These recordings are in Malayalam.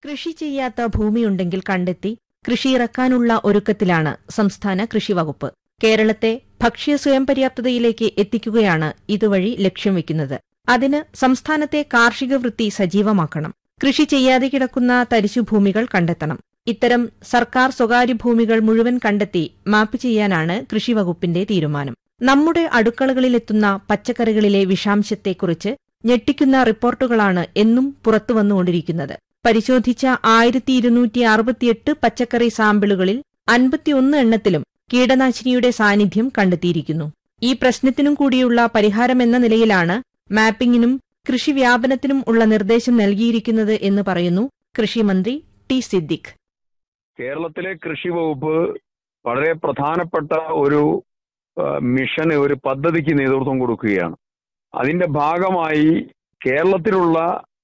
കൃഷി ചെയ്യാത്ത ഭൂമിയുണ്ടെങ്കിൽ കണ്ടെത്തി കൃഷി ഇറക്കാനുള്ള ഒരുക്കത്തിലാണ് സംസ്ഥാന കൃഷി വകുപ്പ് കേരളത്തെ ഭക്ഷ്യ സ്വയം പര്യാപ്തതയിലേക്ക് എത്തിക്കുകയാണ് ഇതുവഴി ലക്ഷ്യം വെക്കുന്നത് അതിന് സംസ്ഥാനത്തെ കാർഷിക വൃത്തി സജീവമാക്കണം കൃഷി ചെയ്യാതെ കിടക്കുന്ന തരിശുഭൂമികൾ കണ്ടെത്തണം ഇത്തരം സർക്കാർ സ്വകാര്യ ഭൂമികൾ മുഴുവൻ കണ്ടെത്തി മാപ്പ് ചെയ്യാനാണ് കൃഷി വകുപ്പിന്റെ തീരുമാനം നമ്മുടെ അടുക്കളകളിലെത്തുന്ന പച്ചക്കറികളിലെ വിഷാംശത്തെക്കുറിച്ച് ഞെട്ടിക്കുന്ന റിപ്പോർട്ടുകളാണ് എന്നും പുറത്തുവന്നുകൊണ്ടിരിക്കുന്നത് പരിശോധിച്ച ആയിരത്തി ഇരുന്നൂറ്റി അറുപത്തിയെട്ട് പച്ചക്കറി സാമ്പിളുകളിൽ അൻപത്തിയൊന്ന് എണ്ണത്തിലും കീടനാശിനിയുടെ സാന്നിധ്യം കണ്ടെത്തിയിരിക്കുന്നു ഈ പ്രശ്നത്തിനും കൂടിയുള്ള പരിഹാരമെന്ന നിലയിലാണ് മാപ്പിംഗിനും കൃഷി വ്യാപനത്തിനും ഉള്ള നിർദ്ദേശം നൽകിയിരിക്കുന്നത് എന്ന് പറയുന്നു കൃഷിമന്ത്രി ടി സിദ്ദിഖ് കേരളത്തിലെ കൃഷി വകുപ്പ് വളരെ പ്രധാനപ്പെട്ട ഒരു ആ, മിഷന് ഒരു പദ്ധതിക്ക് നേതൃത്വം കൊടുക്കുകയാണ് അതിന്റെ ഭാഗമായി കേരളത്തിലുള്ള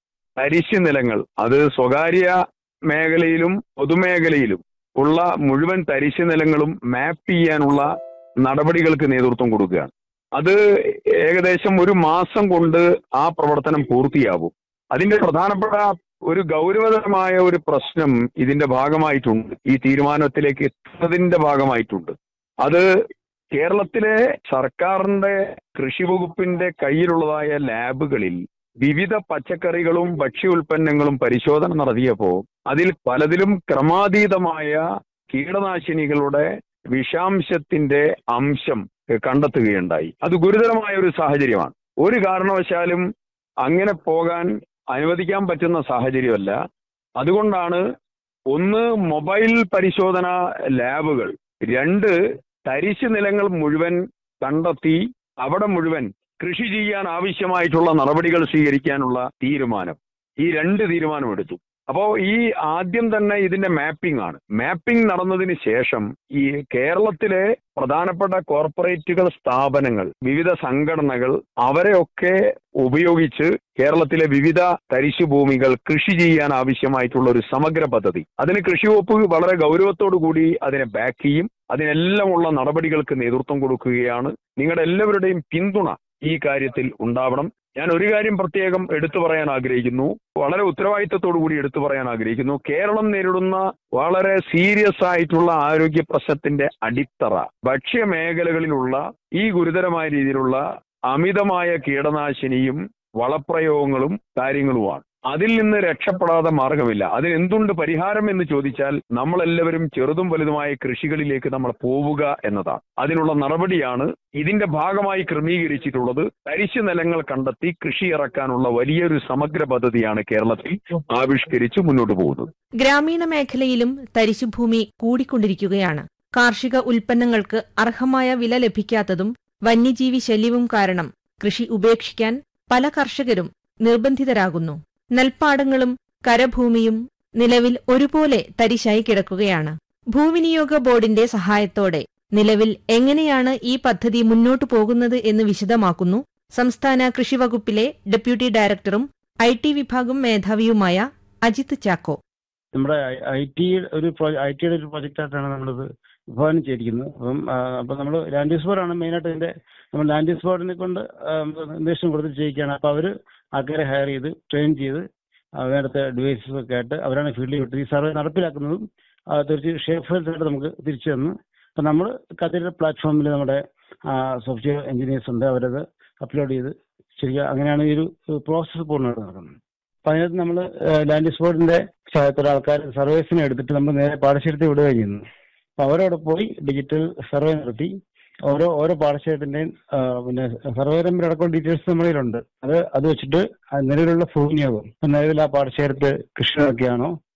തരിശ് നിലങ്ങൾ അത് സ്വകാര്യ മേഖലയിലും പൊതുമേഖലയിലും ഉള്ള മുഴുവൻ തരിശ് നിലങ്ങളും മാപ്പ് ചെയ്യാനുള്ള നടപടികൾക്ക് നേതൃത്വം കൊടുക്കുകയാണ് അത് ഏകദേശം ഒരു മാസം കൊണ്ട് ആ പ്രവർത്തനം പൂർത്തിയാവും അതിന്റെ പ്രധാനപ്പെട്ട ഒരു ഗൗരവതരമായ ഒരു പ്രശ്നം ഇതിന്റെ ഭാഗമായിട്ടുണ്ട് ഈ തീരുമാനത്തിലേക്ക് എത്തുന്നതിന്റെ ഭാഗമായിട്ടുണ്ട് അത് കേരളത്തിലെ സർക്കാരിന്റെ കൃഷി വകുപ്പിന്റെ കയ്യിലുള്ളതായ ലാബുകളിൽ വിവിധ പച്ചക്കറികളും ഭക്ഷ്യ ഉൽപ്പന്നങ്ങളും പരിശോധന നടത്തിയപ്പോൾ അതിൽ പലതിലും ക്രമാതീതമായ കീടനാശിനികളുടെ വിഷാംശത്തിന്റെ അംശം കണ്ടെത്തുകയുണ്ടായി അത് ഗുരുതരമായ ഒരു സാഹചര്യമാണ് ഒരു കാരണവശാലും അങ്ങനെ പോകാൻ അനുവദിക്കാൻ പറ്റുന്ന സാഹചര്യമല്ല അതുകൊണ്ടാണ് ഒന്ന് മൊബൈൽ പരിശോധന ലാബുകൾ രണ്ട് തരിശു നിലങ്ങൾ മുഴുവൻ കണ്ടെത്തി അവിടെ മുഴുവൻ കൃഷി ചെയ്യാൻ ആവശ്യമായിട്ടുള്ള നടപടികൾ സ്വീകരിക്കാനുള്ള തീരുമാനം ഈ രണ്ട് തീരുമാനമെടുത്തു അപ്പോ ഈ ആദ്യം തന്നെ ഇതിന്റെ മാപ്പിംഗ് ആണ് മാപ്പിംഗ് നടന്നതിന് ശേഷം ഈ കേരളത്തിലെ പ്രധാനപ്പെട്ട കോർപ്പറേറ്റുകൾ സ്ഥാപനങ്ങൾ വിവിധ സംഘടനകൾ അവരെയൊക്കെ ഉപയോഗിച്ച് കേരളത്തിലെ വിവിധ തരിശു ഭൂമികൾ കൃഷി ചെയ്യാൻ ആവശ്യമായിട്ടുള്ള ഒരു സമഗ്ര പദ്ധതി അതിന് കൃഷി വകുപ്പ് വളരെ ഗൗരവത്തോടു കൂടി അതിനെ ബാക്ക് ചെയ്യും അതിനെല്ലാം ഉള്ള നടപടികൾക്ക് നേതൃത്വം കൊടുക്കുകയാണ് നിങ്ങളുടെ എല്ലാവരുടെയും പിന്തുണ ഈ കാര്യത്തിൽ ഉണ്ടാവണം ഞാൻ ഒരു കാര്യം പ്രത്യേകം എടുത്തു പറയാൻ ആഗ്രഹിക്കുന്നു വളരെ ഉത്തരവാദിത്തത്തോടു കൂടി എടുത്തു പറയാൻ ആഗ്രഹിക്കുന്നു കേരളം നേരിടുന്ന വളരെ സീരിയസ് ആയിട്ടുള്ള ആരോഗ്യ പ്രശ്നത്തിന്റെ അടിത്തറ ഭക്ഷ്യ മേഖലകളിലുള്ള ഈ ഗുരുതരമായ രീതിയിലുള്ള അമിതമായ കീടനാശിനിയും വളപ്രയോഗങ്ങളും കാര്യങ്ങളുമാണ് അതിൽ നിന്ന് രക്ഷപ്പെടാതെ മാർഗമില്ല അതിന് എന്തുണ്ട് പരിഹാരം എന്ന് ചോദിച്ചാൽ നമ്മളെല്ലാവരും ചെറുതും വലുതുമായ കൃഷികളിലേക്ക് നമ്മൾ പോവുക എന്നതാണ് അതിനുള്ള നടപടിയാണ് ഇതിന്റെ ഭാഗമായി ക്രമീകരിച്ചിട്ടുള്ളത് തരിശു നിലങ്ങൾ കണ്ടെത്തി കൃഷി ഇറക്കാനുള്ള വലിയൊരു സമഗ്ര പദ്ധതിയാണ് കേരളത്തിൽ ആവിഷ്കരിച്ച് മുന്നോട്ട് പോകുന്നത് ഗ്രാമീണ മേഖലയിലും തരിശുഭൂമി കൂടിക്കൊണ്ടിരിക്കുകയാണ് കാർഷിക ഉൽപ്പന്നങ്ങൾക്ക് അർഹമായ വില ലഭിക്കാത്തതും വന്യജീവി ശല്യവും കാരണം കൃഷി ഉപേക്ഷിക്കാൻ പല കർഷകരും നിർബന്ധിതരാകുന്നു നെൽപ്പാടങ്ങളും കരഭൂമിയും നിലവിൽ ഒരുപോലെ തരിശായി കിടക്കുകയാണ് ഭൂവിനിയോഗ ബോർഡിന്റെ സഹായത്തോടെ നിലവിൽ എങ്ങനെയാണ് ഈ പദ്ധതി മുന്നോട്ടു പോകുന്നത് എന്ന് വിശദമാക്കുന്നു സംസ്ഥാന കൃഷി വകുപ്പിലെ ഡെപ്യൂട്ടി ഡയറക്ടറും ഐ ടി വിഭാഗം മേധാവിയുമായ അജിത് ചാക്കോ നമ്മുടെ ഐ ടി ഒരു ഐ ടിയുടെ ഒരു പ്രൊജക്റ്റായിട്ടാണ് നമ്മളിത് വിഭാവനം ചെയ്തിരിക്കുന്നത് അപ്പം ആ, അപ്പം നമ്മൾ ലാൻഡ് യൂസ് ബോർഡാണ് മെയിനായിട്ട് ഇതിന്റെ നമ്മൾ ലാൻഡ് യൂസ് ബോർഡിനെ കൊണ്ട് ആ, നിർദ്ദേശം കൊടുത്ത് ചെയ്യിക്കുകയാണ് അപ്പോൾ അവർ ആൾക്കാരെ ഹയർ ചെയ്ത് ട്രെയിൻ ചെയ്ത് ആ, വേണ്ടത്തെ ഡിവൈസസ് ഒക്കെ ആയിട്ട് അവരാണ് ഫീൽഡിൽ വിട്ട് ഈ സർവേ നടപ്പിലാക്കുന്നതും ആ, തീർച്ചയായും ഷേഫായിട്ട് നമുക്ക് തിരിച്ചു തന്നു അപ്പം നമ്മൾ കത്തിയുടെ പ്ലാറ്റ്ഫോമിൽ നമ്മുടെ സോഫ്റ്റ്വെയർ എഞ്ചിനീയേഴ്സ് ഉണ്ട് അവരത് അപ്ലോഡ് ചെയ്ത് ശരിക്കും അങ്ങനെയാണ് ഈ ഒരു പ്രോസസ്സ് പൂർണ്ണമായിട്ട് നടക്കുന്നത് അപ്പൊ അതിനകത്ത് നമ്മൾ ലാൻഡ് യൂസ് ബോർഡിന്റെ സഹായത്തോടെ ആൾക്കാർ സർവേസിനെ എടുത്തിട്ട് നമ്മൾ നേരെ പാടശേഖരത്തിൽ വിടുകയും ചെയ്യുന്നു അപ്പൊ അവരവിടെ പോയി ഡിജിറ്റൽ സർവേ നടത്തി ഓരോ ഓരോ പാടശേഖരത്തിന്റെയും ആ, പിന്നെ സർവേ നമ്പർ അടക്കം ഡീറ്റെയിൽസ് നമ്മുടെ കയ്യിലുണ്ട് അത് അത് വെച്ചിട്ട് ആ നിലവിലുള്ള ഭൂവിനിയോഗം ഇപ്പൊ നിലവിൽ ആ പാടശേഖരത്ത് കൃഷി നടക്കുകയാണോ